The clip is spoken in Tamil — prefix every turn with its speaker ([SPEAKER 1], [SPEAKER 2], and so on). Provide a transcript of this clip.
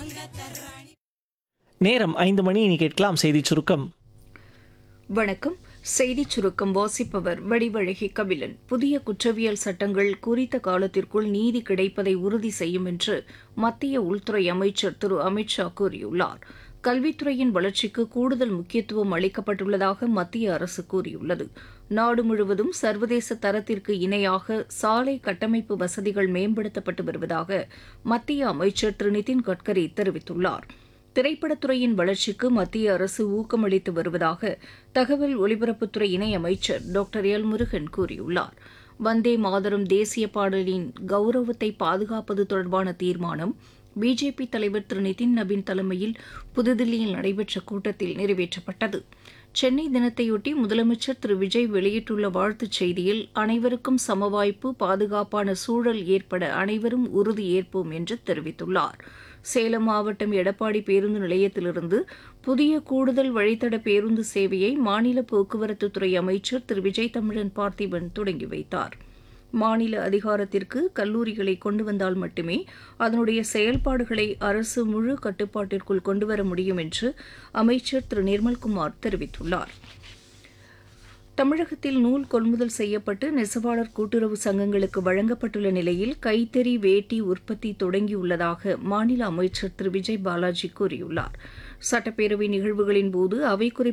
[SPEAKER 1] நேரம் ஐந்து மணி இனி கேட்கலாம் செய்திச் சுருக்கம்
[SPEAKER 2] வணக்கம் செய்திச் சுருக்கம் வாசிப்பவர் வடிவழகி கபிலன் புதிய குற்றவியல் சட்டங்கள் குறித்த காலத்திற்குள் நீதி கிடைப்பதை உறுதி செய்யும் என்று மத்திய உள்துறை அமைச்சர் திரு அமித் ஷா கூறியுள்ளார் கல்வித்துறையின் வளர்ச்சிக்கு கூடுதல் முக்கியத்துவம் அளிக்கப்பட்டுள்ளதாக மத்திய அரசு கூறியுள்ளது நாடு முழுவதும் சர்வதேச தரத்திற்கு இணையாக சாலை கட்டமைப்பு வசதிகள் மேம்படுத்தப்பட்டு வருவதாக மத்திய அமைச்சர் திரு நிதின் கட்கரி தெரிவித்துள்ளார் திரைப்படத்துறையின் வளர்ச்சிக்கு மத்திய அரசு ஊக்கமளித்து வருவதாக தகவல் ஒலிபரப்புத்துறை இணையமைச்சர் டாக்டர் எல் முருகன் கூறியுள்ளார் வந்தே மாதரம் தேசிய பாடலின் கௌரவத்தை பாதுகாப்பது தொடர்பான தீர்மானம் பிஜேபி தலைவர் திரு நிதின் நபீன் தலைமையில் புதுதில்லியில் நடைபெற்ற கூட்டத்தில் நிறைவேற்றப்பட்டது சென்னை தினத்தையொட்டி முதலமைச்சர் திரு விஜய் வெளியிட்டுள்ள வாழ்த்துச் செய்தியில் அனைவருக்கும் சமவாய்ப்பு பாதுகாப்பான சூழல் ஏற்பட அனைவரும் உறுதி ஏற்போம் என்று தெரிவித்துள்ளார் சேலம் மாவட்டம் எடப்பாடி பேருந்து நிலையத்திலிருந்து புதிய கூடுதல் வழித்தட பேருந்து சேவையை மாநில போக்குவரத்துத்துறை அமைச்சர் திரு விஜய் தமிழன் பார்த்திபன் தொடங்கி வைத்தார் மாநில அதிகாரத்திற்கு கல்லூரிகளை கொண்டு வந்தால் மட்டுமே அதனுடைய செயல்பாடுகளை அரசு முழு கட்டுப்பாட்டிற்குள் கொண்டுவர முடியும் என்று அமைச்சர் திரு நிர்மல்குமார் தெரிவித்துள்ளார் தமிழகத்தில் நூல் கொள்முதல் செய்யப்பட்டு நெசவாளர் கூட்டுறவு சங்கங்களுக்கு வழங்கப்பட்டுள்ள நிலையில் கைத்தறி வேட்டி உற்பத்தி தொடங்கியுள்ளதாக மாநில அமைச்சர் திரு விஜய் பாலாஜி கூறியுள்ளார் சட்டப்பேரவை நிகழ்வுகளின் போது அவை குறிப்பிட்ட